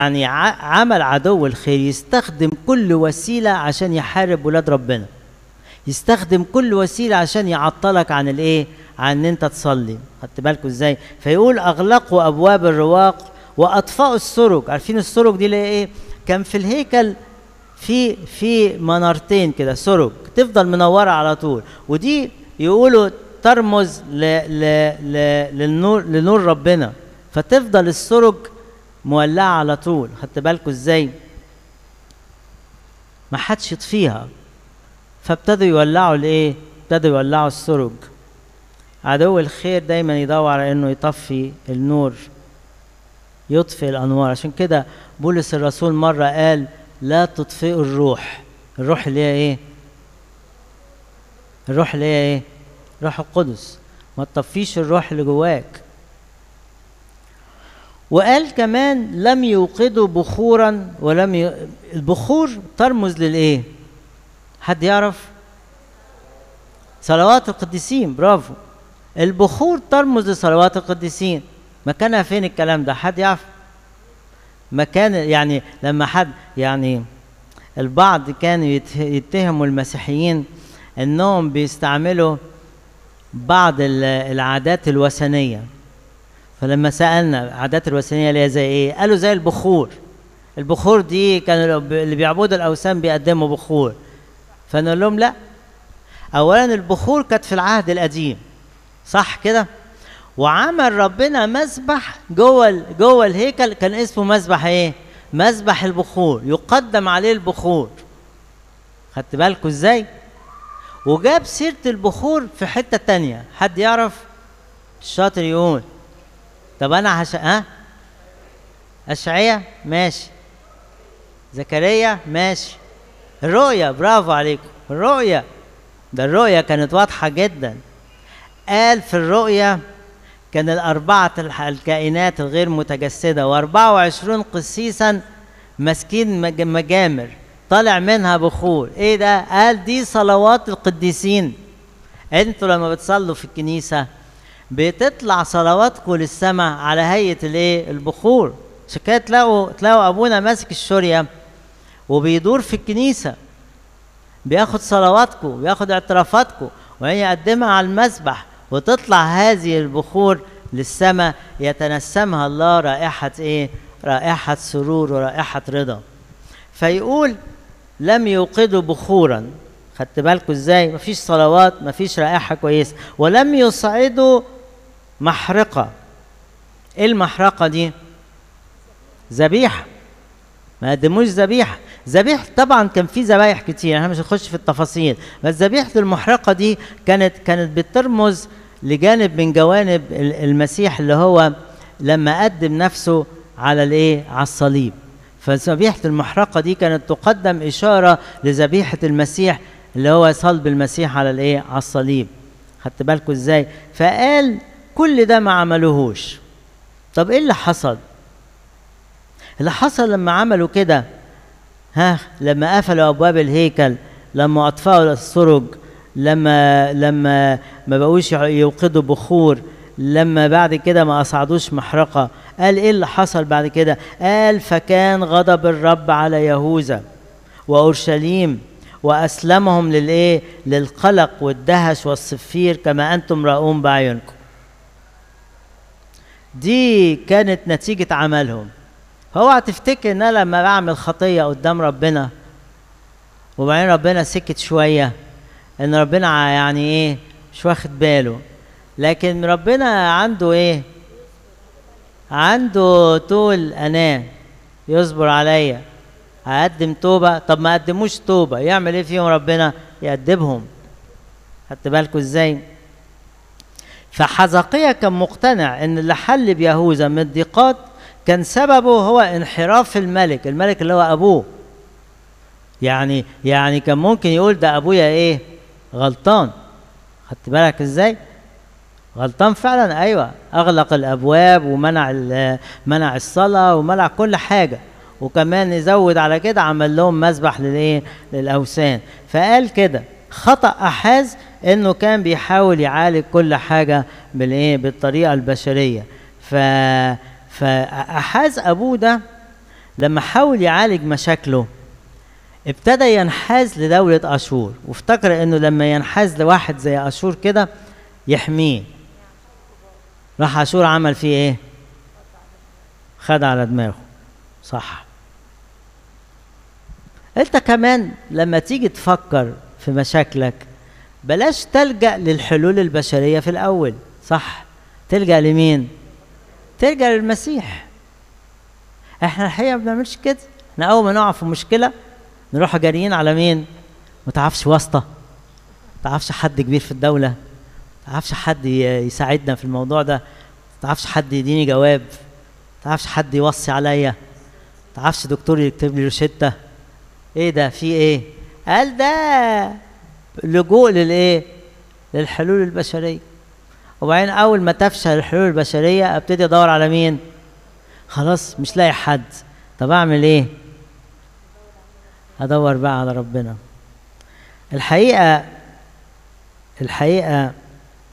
يعني ع- عمل عدو الخير يستخدم كل وسيلة عشان يحارب ولاد ربنا يستخدم كل وسيلة عشان يعطلك عن الايه عن ان انت تصلي خدت بالكم ازاي فيقول اغلقوا ابواب الرواق واطفأوا السرج عارفين السرج دي اللي هي ايه كان في الهيكل في في منارتين كده سرج تفضل منوره على طول ودي يقولوا ترمز ل ل ل للنور لنور ربنا فتفضل السرج مولعه على طول خدت بالكم ازاي ما حدش يطفيها فابتدوا يولعوا الايه ابتدوا يولعوا السرج عدو الخير دايما يدور على انه يطفي النور يطفئ الانوار عشان كده بولس الرسول مره قال لا تطفئوا الروح الروح اللي هي ايه الروح اللي هي ايه روح القدس ما تطفيش الروح اللي جواك وقال كمان لم يوقدوا بخورا ولم ي... البخور ترمز للايه حد يعرف صلوات القديسين برافو البخور ترمز لصلوات القديسين مكانها فين الكلام ده حد يعرف مكان يعني لما حد يعني البعض كانوا يت- يتهموا المسيحيين انهم بيستعملوا بعض ال- العادات الوثنيه فلما سالنا العادات الوثنيه اللي هي زي ايه قالوا زي البخور البخور دي كانوا اللي بيعبدوا الاوثان بيقدموا بخور فنقول لهم لا اولا البخور كانت في العهد القديم صح كده وعمل ربنا مسبح جوه ال- جوه الهيكل كان اسمه مسبح ايه مسبح البخور يقدم عليه البخور خدت بالكوا ازاي وجاب سيره البخور في حته تانية حد يعرف الشاطر يقول طب انا هش... ها اشعيا ماشي زكريا ماشي الرؤيا برافو عليكم الرؤيا ده الرؤيا كانت واضحه جدا قال في الرؤيا كان الأربعة الح- الكائنات الغير متجسدة وأربعة وعشرون قسيسا ماسكين مج- مجامر طالع منها بخور ايه ده قال دي صلوات القديسين انتوا لما بتصلوا في الكنيسة بتطلع صلواتكم للسماء على هيئة الايه البخور عشان كده تلاقوا تلاقوا ابونا ماسك الشورية وبيدور في الكنيسة بياخد صلواتكم بياخد اعترافاتكم وهي يقدمها على المسبح وتطلع هذه البخور للسماء يتنسمها الله رائحة ايه رائحة سرور ورائحة رضا فيقول لم يوقدوا بخورا خدت بالكم ازاي مفيش صلوات مفيش رائحة كويسة ولم يصعدوا محرقة ايه المحرقة دي ذبيحة ما قدموش ذبيحه ذبيحه طبعا كان في ذبايح كتير احنا مش هنخش في التفاصيل بس ذبيحه المحرقه دي كانت كانت بترمز لجانب من جوانب ال- المسيح اللي هو لما قدم نفسه على الايه على الصليب فذبيحه المحرقه دي كانت تقدم اشاره لذبيحه المسيح اللي هو صلب المسيح على الايه على الصليب خدت بالكم ازاي فقال كل ده ما عملوهوش طب ايه اللي حصل اللي حصل لما عملوا كده ها لما قفلوا ابواب الهيكل لما اطفأوا السرج لما لما ما بقوش يع- يوقدوا بخور لما بعد كده ما اصعدوش محرقه قال ايه اللي حصل بعد كده قال فكان غضب الرب على يهوذا واورشليم واسلمهم للايه للقلق والدهش والصفير كما انتم راؤون باعينكم دي كانت نتيجه عملهم اوعى تفتكر ان انا لما بعمل خطيه قدام ربنا وبعدين ربنا سكت شويه ان ربنا ع- يعني ايه مش واخد باله لكن ربنا عنده ايه عنده طول اناه يصبر عليا هقدم توبه طب ما قدموش توبه يعمل ايه فيهم ربنا يأدبهم خدت بالكوا ازاي فحزقية كان مقتنع ان اللي حل بيهوذا من الضيقات كان سببه هو انحراف الملك الملك اللي هو ابوه يعني يعني كان ممكن يقول ده ابويا ايه غلطان خدت بالك ازاي غلطان فعلا ايوه اغلق الابواب ومنع ال- منع الصلاه ومنع كل حاجه وكمان يزود على كده عمل لهم مسبح للايه للاوثان فقال كده خطا احاز انه كان بيحاول يعالج كل حاجه بالايه بالطريقه البشريه ف فاحاز ابوه ده لما حاول يعالج مشاكله ابتدى ينحاز لدولة أشور وافتكر إنه لما ينحاز لواحد زي أشور كده يحميه راح أشور عمل فيه إيه؟ خد على دماغه صح أنت كمان لما تيجي تفكر في مشاكلك بلاش تلجأ للحلول البشرية في الأول صح تلجأ لمين؟ تلجأ للمسيح احنا الحقيقة ما بنعملش كده احنا أول ما نقع في مشكلة نروح جاريين على مين؟ ما تعرفش واسطة ما تعرفش حد كبير في الدولة ما تعرفش حد يساعدنا في الموضوع ده ما تعرفش حد يديني جواب ما تعرفش حد يوصي عليا ما تعرفش دكتور يكتب لي روشتة ايه ده في ايه؟ قال ده لجوء للايه؟ للحلول البشرية وبعدين أول ما تفشل الحلول البشرية أبتدي أدور على مين؟ خلاص مش لاقي حد طب أعمل إيه؟ أدور بقى على ربنا الحقيقة الحقيقة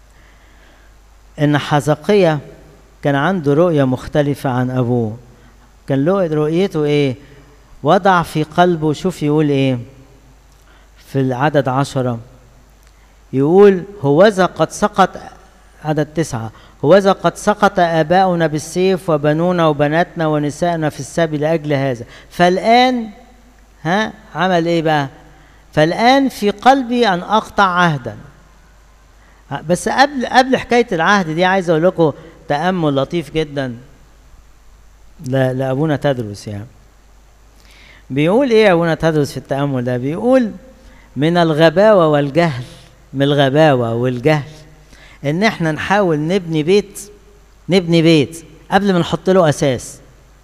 إن حزقية كان عنده رؤية مختلفة عن أبوه كان له رؤيته إيه؟ وضع في قلبه شوف يقول إيه؟ في العدد عشرة يقول هوذا قد سقط عدد تسعة هوذا قد سقط آباؤنا بالسيف وبنونا وبناتنا ونساءنا في السبي لأجل هذا فالآن ها عمل إيه بقى فالآن في قلبي أن أقطع عهدا بس قبل قبل حكاية العهد دي عايز أقول لكم تأمل لطيف جدا لأبونا تدرس يعني بيقول إيه أبونا تدرس في التأمل ده بيقول من الغباوة والجهل من الغباوة والجهل ان احنا نحاول نبني بيت نبني بيت قبل ما نحط له اساس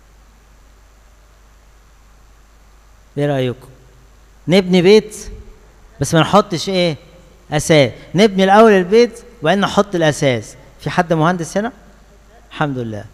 ايه رايكم نبني بيت بس ما نحطش ايه اساس نبني الاول البيت وبعدين نحط الاساس في حد مهندس هنا الحمد لله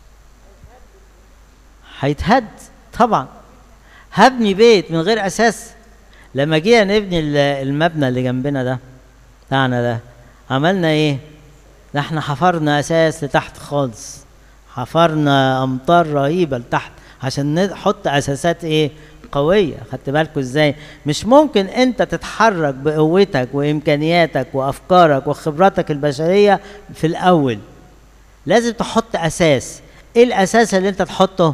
هيتهد طبعا هبني بيت من غير اساس لما جينا نبني المبنى اللي جنبنا ده بتاعنا ده عملنا ايه ده احنا حفرنا اساس لتحت خالص حفرنا امطار رهيبه لتحت عشان نحط اساسات ايه قويه خدت بالكم ازاي مش ممكن انت تتحرك بقوتك وامكانياتك وافكارك وخبراتك البشريه في الاول لازم تحط اساس ايه الاساس اللي انت تحطه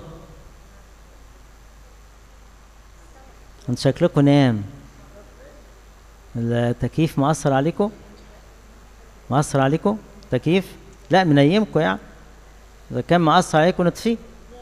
انت شكلكم نام التكييف مأثر عليكم مأثر عليكم تكييف لا منيمكم يعني اذا كان مأثر عليكم نطفيه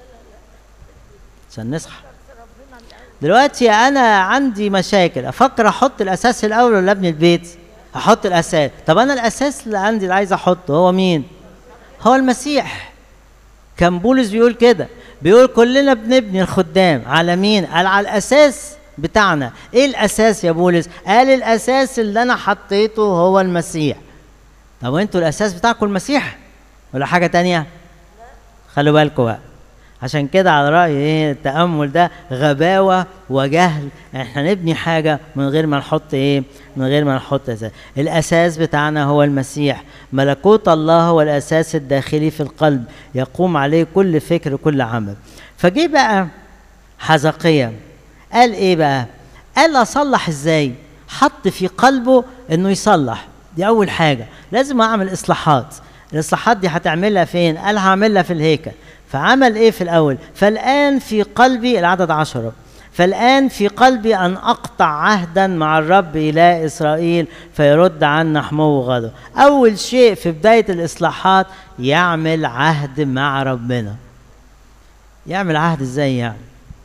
عشان نصحى دلوقتي انا عندي مشاكل افكر احط الاساس الاول ولا ابني البيت احط الاساس طب انا الاساس اللي عندي اللي عايز احطه هو مين هو المسيح كان بولس بيقول كده بيقول كلنا بنبني الخدام على مين قال على الاساس بتاعنا ايه الاساس يا بولس قال الاساس اللي انا حطيته هو المسيح طب وانتوا الاساس بتاعكم المسيح ولا حاجه تانية خلوا بالكم بقى عشان كده على راي ايه التامل ده غباوه وجهل احنا نبني حاجه من غير ما نحط ايه من غير ما نحط اساس الاساس بتاعنا هو المسيح ملكوت الله هو الاساس الداخلي في القلب يقوم عليه كل فكر كل عمل فجي بقى حزقية قال ايه بقى قال اصلح ازاي حط في قلبه انه يصلح دي اول حاجه لازم اعمل اصلاحات الاصلاحات دي هتعملها فين قال هعملها في الهيكل فعمل ايه في الاول فالان في قلبي العدد عشرة فالآن في قلبي أن أقطع عهدا مع الرب إله إسرائيل فيرد عنا حمو غضب أول شيء في بداية الإصلاحات يعمل عهد مع ربنا يعمل عهد إزاي يعني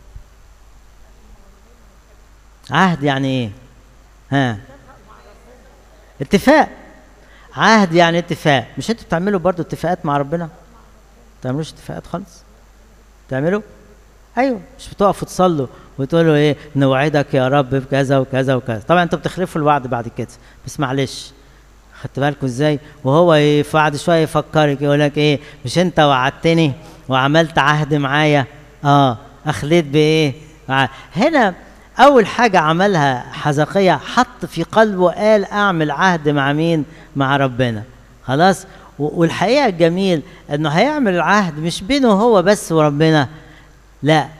عهد يعني إيه ها اتفاق عهد يعني اتفاق مش انتوا بتعملوا برضو اتفاقات مع ربنا ما بتعملوش اتفاقات خالص بتعملوا ايوه مش بتقفوا تصلوا وتقولوا ايه نوعدك يا رب بكذا وكذا وكذا طبعا انتوا بتخلفوا الوعد بعد كده بس معلش خدت بالكم ازاي وهو ايه بعد شويه يفكرك يقول لك ايه مش انت وعدتني وعملت عهد معايا اه اخليت بايه هنا اول حاجه عملها حزقية حط في قلبه قال اعمل عهد مع مين مع ربنا خلاص والحقيقه الجميل انه هيعمل العهد مش بينه هو بس وربنا لا